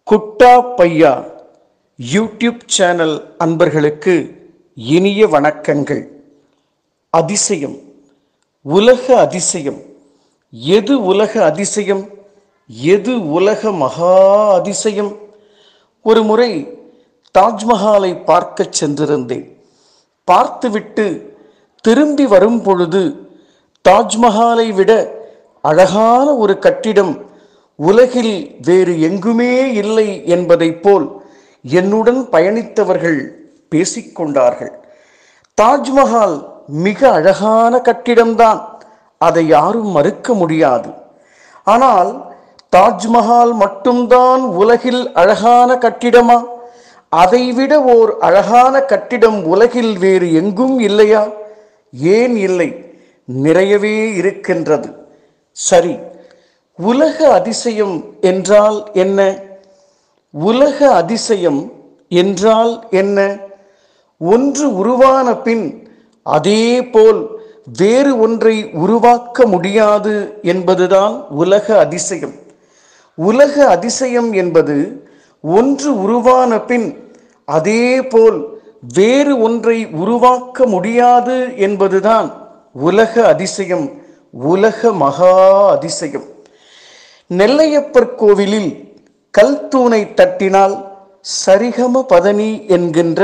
குட்டா பையா YouTube channel அன்பர்களுக்கு இனிய வணக்கங்கள் அதிசயம் உலக அதிசயம் எது உலக அதிசயம் எது உலக மகா அதிசயம் ஒரு முறை தாஜ்மஹாலை பார்க்கச் சென்றிருந்தேன் பார்த்துவிட்டு திரும்பி வரும் பொழுது தாஜ்மஹாலை விட அழகான ஒரு கட்டிடம் உலகில் வேறு எங்குமே இல்லை என்பதைப் போல் என்னுடன் பயணித்தவர்கள் பேசிக்கொண்டார்கள் தாஜ்மஹால் மிக அழகான கட்டிடம்தான் அதை யாரும் மறுக்க முடியாது ஆனால் தாஜ்மஹால் மட்டும்தான் உலகில் அழகான கட்டிடமா அதைவிட ஓர் அழகான கட்டிடம் உலகில் வேறு எங்கும் இல்லையா ஏன் இல்லை நிறையவே இருக்கின்றது சரி உலக அதிசயம் என்றால் என்ன உலக அதிசயம் என்றால் என்ன ஒன்று உருவான பின் அதே போல் வேறு ஒன்றை உருவாக்க முடியாது என்பதுதான் உலக அதிசயம் உலக அதிசயம் என்பது ஒன்று உருவான பின் அதே போல் வேறு ஒன்றை உருவாக்க முடியாது என்பதுதான் உலக அதிசயம் உலக மகா அதிசயம் நெல்லையப்பர் கோவிலில் கல் தூணை தட்டினால் சரிகம பதனி என்கின்ற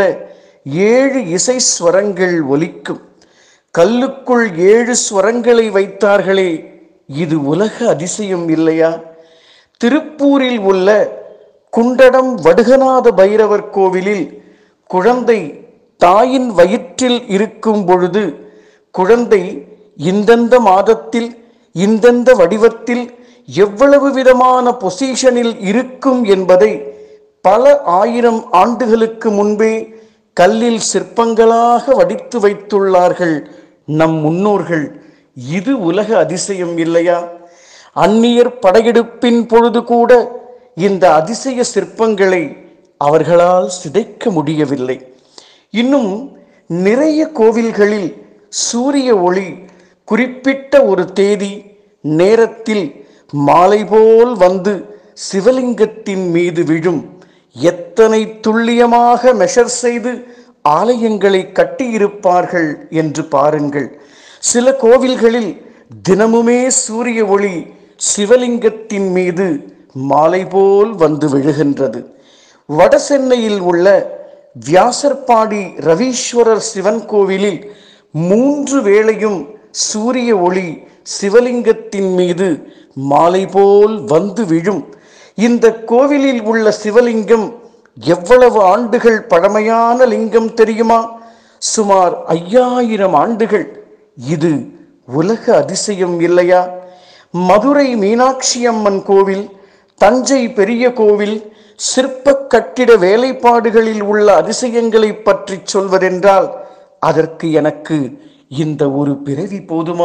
ஏழு இசை ஸ்வரங்கள் ஒலிக்கும் கல்லுக்குள் ஏழு ஸ்வரங்களை வைத்தார்களே இது உலக அதிசயம் இல்லையா திருப்பூரில் உள்ள குண்டடம் வடுகநாத பைரவர் கோவிலில் குழந்தை தாயின் வயிற்றில் இருக்கும் பொழுது குழந்தை இந்தந்த மாதத்தில் இந்தந்த வடிவத்தில் எவ்வளவு விதமான பொசிஷனில் இருக்கும் என்பதை பல ஆயிரம் ஆண்டுகளுக்கு முன்பே கல்லில் சிற்பங்களாக வடித்து வைத்துள்ளார்கள் நம் முன்னோர்கள் இது உலக அதிசயம் இல்லையா அந்நியர் படையெடுப்பின் பொழுது கூட இந்த அதிசய சிற்பங்களை அவர்களால் சிதைக்க முடியவில்லை இன்னும் நிறைய கோவில்களில் சூரிய ஒளி குறிப்பிட்ட ஒரு தேதி நேரத்தில் மாலை போல் வந்து சிவலிங்கத்தின் மீது விழும் எத்தனை துல்லியமாக மெஷர் செய்து ஆலயங்களை கட்டியிருப்பார்கள் என்று பாருங்கள் சில கோவில்களில் தினமுமே சூரிய ஒளி சிவலிங்கத்தின் மீது மாலை போல் வந்து விழுகின்றது வடசென்னையில் உள்ள வியாசர்பாடி ரவீஸ்வரர் சிவன் கோவிலில் மூன்று வேளையும் சூரிய ஒளி சிவலிங்கத்தின் மீது மாலை போல் வந்து விழும் இந்த கோவிலில் உள்ள சிவலிங்கம் எவ்வளவு ஆண்டுகள் பழமையான லிங்கம் தெரியுமா சுமார் ஐயாயிரம் ஆண்டுகள் இது உலக அதிசயம் இல்லையா மதுரை மீனாட்சி அம்மன் கோவில் தஞ்சை பெரிய கோவில் சிற்ப கட்டிட வேலைப்பாடுகளில் உள்ள அதிசயங்களை பற்றி சொல்வதென்றால் அதற்கு எனக்கு இந்த ஒரு பிறவி போதுமா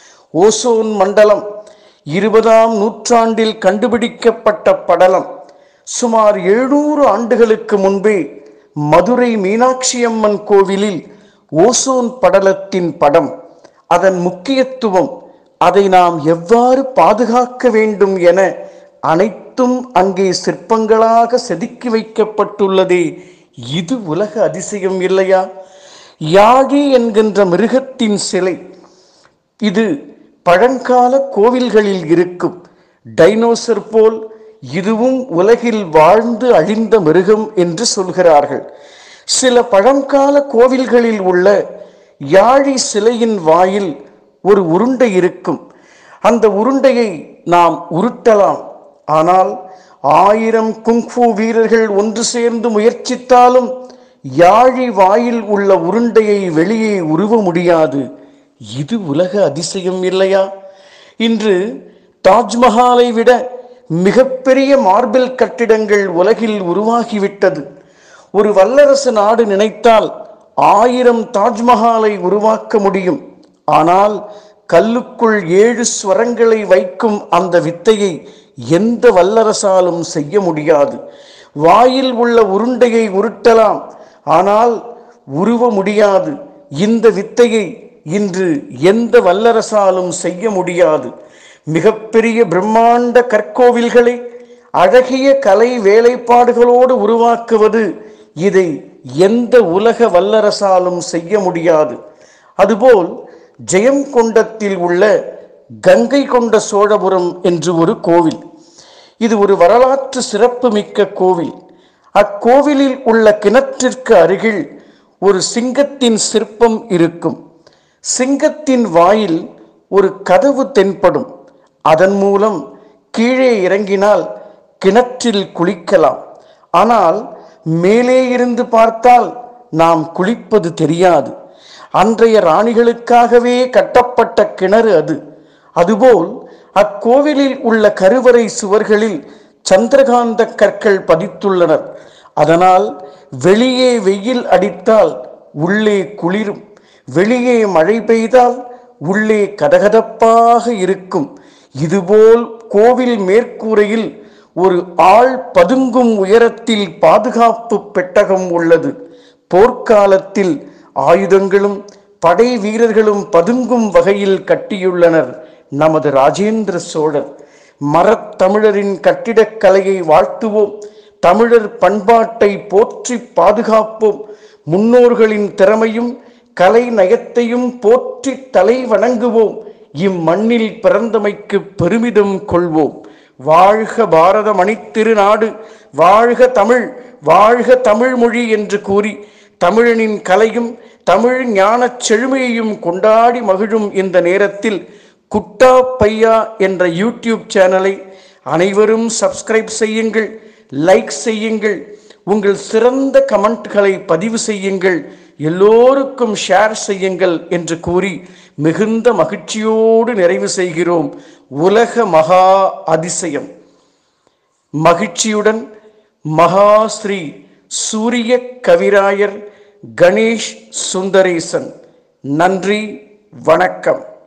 ஓசோன் மண்டலம் இருபதாம் நூற்றாண்டில் கண்டுபிடிக்கப்பட்ட படலம் சுமார் எழுநூறு ஆண்டுகளுக்கு முன்பே மதுரை மீனாட்சி அம்மன் கோவிலில் ஓசோன் படலத்தின் படம் அதன் முக்கியத்துவம் அதை நாம் எவ்வாறு பாதுகாக்க வேண்டும் என அனைத்தும் அங்கே சிற்பங்களாக செதுக்கி வைக்கப்பட்டுள்ளதே இது உலக அதிசயம் இல்லையா யாழி என்கின்ற மிருகத்தின் சிலை இது பழங்கால கோவில்களில் இருக்கும் டைனோசர் போல் இதுவும் உலகில் வாழ்ந்து அழிந்த மிருகம் என்று சொல்கிறார்கள் சில பழங்கால கோவில்களில் உள்ள யாழி சிலையின் வாயில் ஒரு உருண்டை இருக்கும் அந்த உருண்டையை நாம் உருட்டலாம் ஆனால் ஆயிரம் குங்ஃபு வீரர்கள் ஒன்று சேர்ந்து முயற்சித்தாலும் யாழி வாயில் உள்ள உருண்டையை வெளியே உருவ முடியாது இது உலக அதிசயம் இல்லையா இன்று தாஜ்மஹாலை விட மிகப்பெரிய மார்பிள் கட்டிடங்கள் உலகில் உருவாகிவிட்டது ஒரு வல்லரசு நாடு நினைத்தால் ஆயிரம் தாஜ்மஹாலை உருவாக்க முடியும் ஆனால் கல்லுக்குள் ஏழு ஸ்வரங்களை வைக்கும் அந்த வித்தையை எந்த வல்லரசாலும் செய்ய முடியாது வாயில் உள்ள உருண்டையை உருட்டலாம் ஆனால் உருவ முடியாது இந்த வித்தையை இன்று எந்த வல்லரசாலும் செய்ய முடியாது மிகப்பெரிய பிரம்மாண்ட கற்கோவில்களை அழகிய கலை வேலைப்பாடுகளோடு உருவாக்குவது இதை எந்த உலக வல்லரசாலும் செய்ய முடியாது அதுபோல் ஜெயங்கொண்டத்தில் உள்ள கங்கை கொண்ட சோழபுரம் என்று ஒரு கோவில் இது ஒரு வரலாற்று சிறப்புமிக்க கோவில் அக்கோவிலில் உள்ள கிணற்றிற்கு அருகில் ஒரு சிங்கத்தின் சிற்பம் இருக்கும் சிங்கத்தின் வாயில் ஒரு கதவு தென்படும் அதன் மூலம் கீழே இறங்கினால் கிணற்றில் குளிக்கலாம் ஆனால் மேலே இருந்து பார்த்தால் நாம் குளிப்பது தெரியாது அன்றைய ராணிகளுக்காகவே கட்டப்பட்ட கிணறு அது அதுபோல் அக்கோவிலில் உள்ள கருவறை சுவர்களில் சந்திரகாந்த கற்கள் பதித்துள்ளனர் அதனால் வெளியே வெயில் அடித்தால் உள்ளே குளிரும் வெளியே மழை பெய்தால் உள்ளே கதகதப்பாக இருக்கும் இதுபோல் கோவில் மேற்கூரையில் ஒரு ஆள் பதுங்கும் உயரத்தில் பாதுகாப்பு பெட்டகம் உள்ளது போர்க்காலத்தில் ஆயுதங்களும் படை வீரர்களும் பதுங்கும் வகையில் கட்டியுள்ளனர் நமது ராஜேந்திர சோழர் மரத்தமிழரின் கட்டிடக்கலையை வாழ்த்துவோம் தமிழர் பண்பாட்டை போற்றி பாதுகாப்போம் முன்னோர்களின் திறமையும் கலை நயத்தையும் போற்றி தலை வணங்குவோம் இம்மண்ணில் பிறந்தமைக்கு பெருமிதம் கொள்வோம் வாழ்க பாரத மணித்திருநாடு வாழ்க தமிழ் வாழ்க தமிழ் மொழி என்று கூறி தமிழனின் கலையும் தமிழ் ஞானச் செழுமையையும் கொண்டாடி மகிழும் இந்த நேரத்தில் குட்டா பையா என்ற யூடியூப் சேனலை அனைவரும் சப்ஸ்கிரைப் செய்யுங்கள் லைக் செய்யுங்கள் உங்கள் சிறந்த கமெண்ட்களை பதிவு செய்யுங்கள் எல்லோருக்கும் ஷேர் செய்யுங்கள் என்று கூறி மிகுந்த மகிழ்ச்சியோடு நிறைவு செய்கிறோம் உலக மகா அதிசயம் மகிழ்ச்சியுடன் மகாஸ்ரீ சூரிய கவிராயர் கணேஷ் சுந்தரேசன் நன்றி வணக்கம்